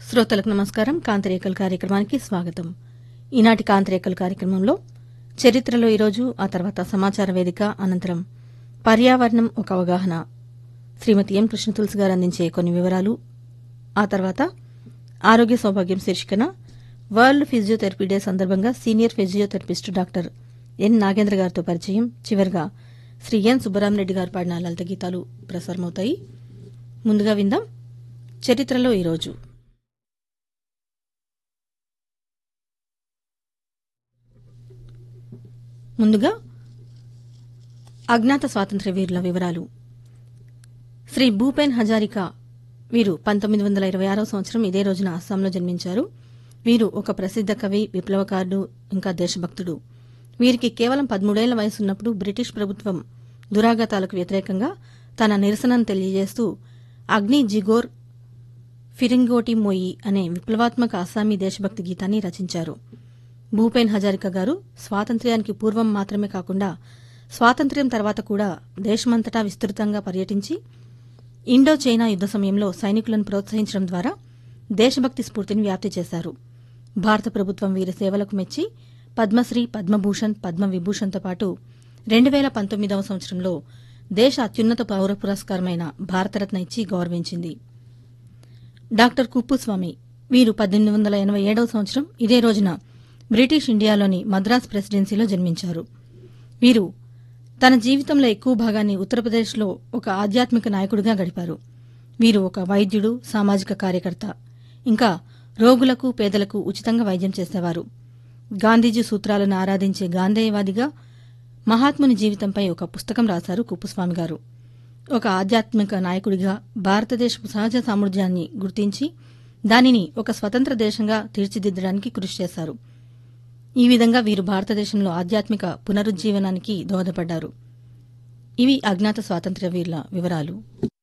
శ్రోతలకు నమస్కారం కాంతిరేకల్ కార్యక్రమానికి స్వాగతం ఈనాటి కాంతిరేకల్ కార్యక్రమంలో చరిత్రలో ఈరోజు ఆ తర్వాత సమాచార వేదిక అనంతరం పర్యావరణం ఒక అవగాహన శ్రీమతి ఎం కృష్ణ తులసి గారు అందించే కొన్ని వివరాలు ఆ తర్వాత ఆరోగ్య సౌభాగ్యం శీర్షికన వరల్డ్ ఫిజియోథెరపీ డే సందర్భంగా senior physiotherapist doctor N Nagendra గారితో పరిచయం చివరిగా శ్రీ ఎన్ సుబ్బరామరెడ్డి గారు పాడిన లలిత గీతాలు ప్రసారమవుతాయి ముందుగా విందాం చరిత్రలో ఈరోజు ముందుగా అజ్ఞాత స్వాతంత్ర్య వీరుల వివరాలు శ్రీ భూపెన్ హజారికా వీరు పంతొమ్మిది వందల ఇరవై ఆరవ సంవత్సరం ఇదే రోజున అస్సాంలో జన్మించారు వీరు ఒక ప్రసిద్ధ కవి విప్లవకారుడు ఇంకా దేశభక్తుడు వీరికి కేవలం పదమూడేళ్ల వయసున్నప్పుడు బ్రిటిష్ ప్రభుత్వం దురాఘాతాలకు వ్యతిరేకంగా తన నిరసనను తెలియజేస్తూ అగ్ని జిగోర్ ఫిరింగోటి మోయి అనే విప్లవాత్మక అస్సామీ దేశభక్తి గీతాన్ని రచించారు భూపేన్ హజారికా గారు స్వాతంత్ర్యానికి పూర్వం మాత్రమే కాకుండా స్వాతంత్ర్యం తర్వాత కూడా దేశమంతటా విస్తృతంగా పర్యటించి ఇండో చైనా యుద్ద సమయంలో సైనికులను ప్రోత్సహించడం ద్వారా దేశభక్తి స్ఫూర్తిని వ్యాప్తి చేశారు భారత ప్రభుత్వం వీరి సేవలకు మెచ్చి పద్మశ్రీ పద్మభూషణ్ పద్మవిభూషణ్తో పాటు రెండు వేల పంతొమ్మిదవ సంవత్సరంలో దేశ అత్యున్నత పౌర పురస్కారమైన భారతరత్న ఇచ్చి గౌరవించింది డాక్టర్ కుప్పుస్వామి వీరు పద్దెనిమిది వందల ఎనభై ఏడవ సంవత్సరం ఇదే రోజున బ్రిటిష్ ఇండియాలోని మద్రాస్ ప్రెసిడెన్సీలో జన్మించారు వీరు తన జీవితంలో ఎక్కువ భాగాన్ని ఉత్తరప్రదేశ్లో ఒక ఆధ్యాత్మిక నాయకుడిగా గడిపారు వీరు ఒక వైద్యుడు సామాజిక కార్యకర్త ఇంకా రోగులకు పేదలకు ఉచితంగా వైద్యం చేసేవారు గాంధీజీ సూత్రాలను ఆరాధించే గాంధేయవాదిగా మహాత్ముని జీవితంపై ఒక పుస్తకం రాశారు కుప్పుస్వామి గారు ఒక ఆధ్యాత్మిక నాయకుడిగా భారతదేశపు సహజ సామర్థ్యాన్ని గుర్తించి దానిని ఒక స్వతంత్ర దేశంగా తీర్చిదిద్దడానికి కృషి చేశారు ఈ విధంగా వీరు భారతదేశంలో ఆధ్యాత్మిక పునరుజ్జీవనానికి దోహదపడ్డారు ఇవి అజ్ఞాత స్వాతంత్ర్య వీరుల వివరాలు